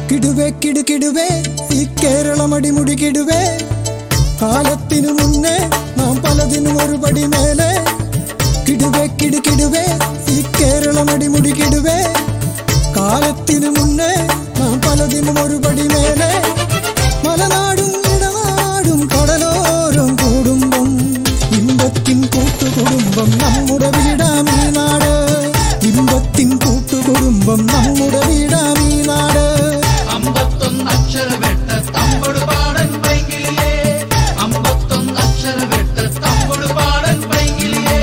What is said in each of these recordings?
കിടുവേ കിടുകിടുവേ ഈ കേരളം അടിമുടി കിടുവേ കാലത്തിനു മുന്നേ നാം പലതിനും ഒരു പടി മേലെ കിടുവേ കിടുകിടുവേ ഈ കേരളം അടിമുടി കിടുവേ കാലത്തിനു മുന്നേ നാം പലതിനും ഒരു പടി മേലെ മലനാടും ഇടനാടും കടലോരം കൂടുമ്പം ഇമ്പത്തിൻ കൂട്ടുകുടുംബം നമ്മുടെ വീടാമീ നാട് ഇമ്പത്തിൻ കൂട്ടുകുടുംബം നമ്മുടെ വീടാമീ നാട് അമ്പത്തൊന്ന് അക്ഷരവെട്ട തമ്പട് പാടൻ പൈങ്കിളിയേ അമ്പത്തൊന്ന് അക്ഷരവെട്ട തമ്പട് പാടൻ പൈങ്കിളിയേ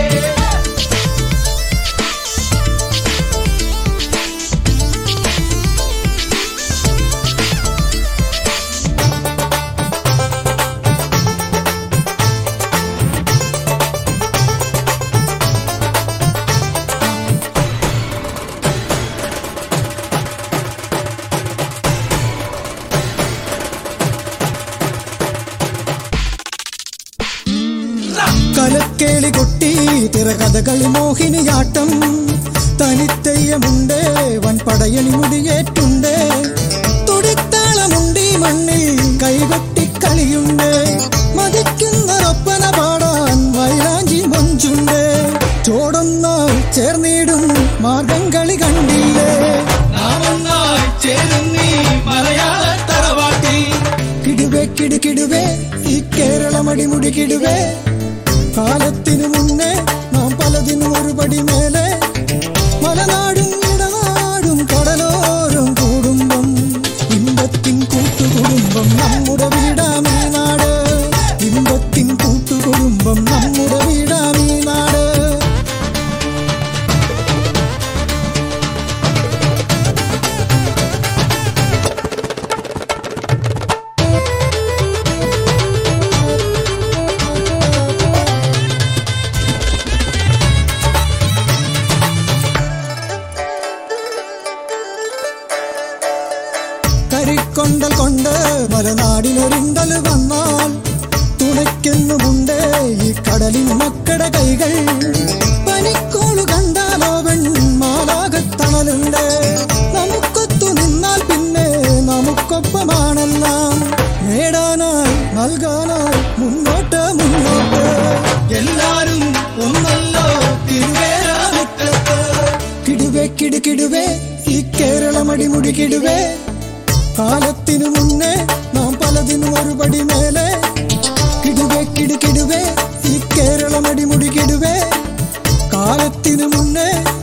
കലക്കേളി കൊട്ടി തിറകഥകളി മോഹിനിയാട്ടം തനിത്തെയ്യമുണ്ട് വൻപടയണി മുടിയേറ്റുണ്ട് തുടിത്താളമുണ്ട് ഈ മണ്ണിൽ കൈകൊട്ടി കളിയുണ്ട് മതിക്കുന്നൊരൊപ്പന പാടാൻ വൈരാഞ്ചി മൊഞ്ചുണ്ട് ചോടൊന്നാൽ ചേർന്നിടും മാർഗം കളി കണ്ടില്ലേ നാം ഒന്നായി ചേരുന്നീ മലയാള തറവാട്ടിൽ കിടുവേ കിടുകിടുവേ ഈ കേരളമടിമുടി കിടുവേ കാലത്തിനു മുന്നേ നാം പലതിനും ഒരു പടി മേലെ മലനാടും ഇടനാടും കടലോരം കൂടുമ്പം ഇമ്പത്തിൻ കൂട്ടുകുടുംബം നമ്മുടെ വീടാമീ നാട് ഇമ്പത്തിൻ കൂട്ടുകുടുംബം നമ്മുടെ വീടാമീ നാട് കരിക്കൊണ്ടൽ കൊണ്ട് മലനാടിനൊരിണ്ടൽ വന്നാൽ തുണയ്ക്കുന്നുമുണ്ട് ഈ കടലിൻ മക്കളുടെ കൈകൾ പനിക്കോളു കണ്ടാലോ വെൺമാലാകത്തണലുണ്ട് നമുക്കൊത്തു നിന്നാൽ പിന്നെ നമുക്കൊപ്പമാണെല്ലാം നേടാനായി നൽകാനായി മുന്നോട്ട് മുന്നോട്ട് എല്ലാരും ഒന്നല്ലോ തിരുവേരാമുറ്റത്ത് കിടുവേ കിടുകിടുവേ ഈ കേരളമടിമുടി കിടുവേ കാലത്തിനു മുന്നേ നാം പലതിനും ഒരു പടി മേലെ കിടുവേ കിടുകിടുവേ ഈ കേരളമടിമുടി കിടുവേ കാലത്തിനു മുന്നേ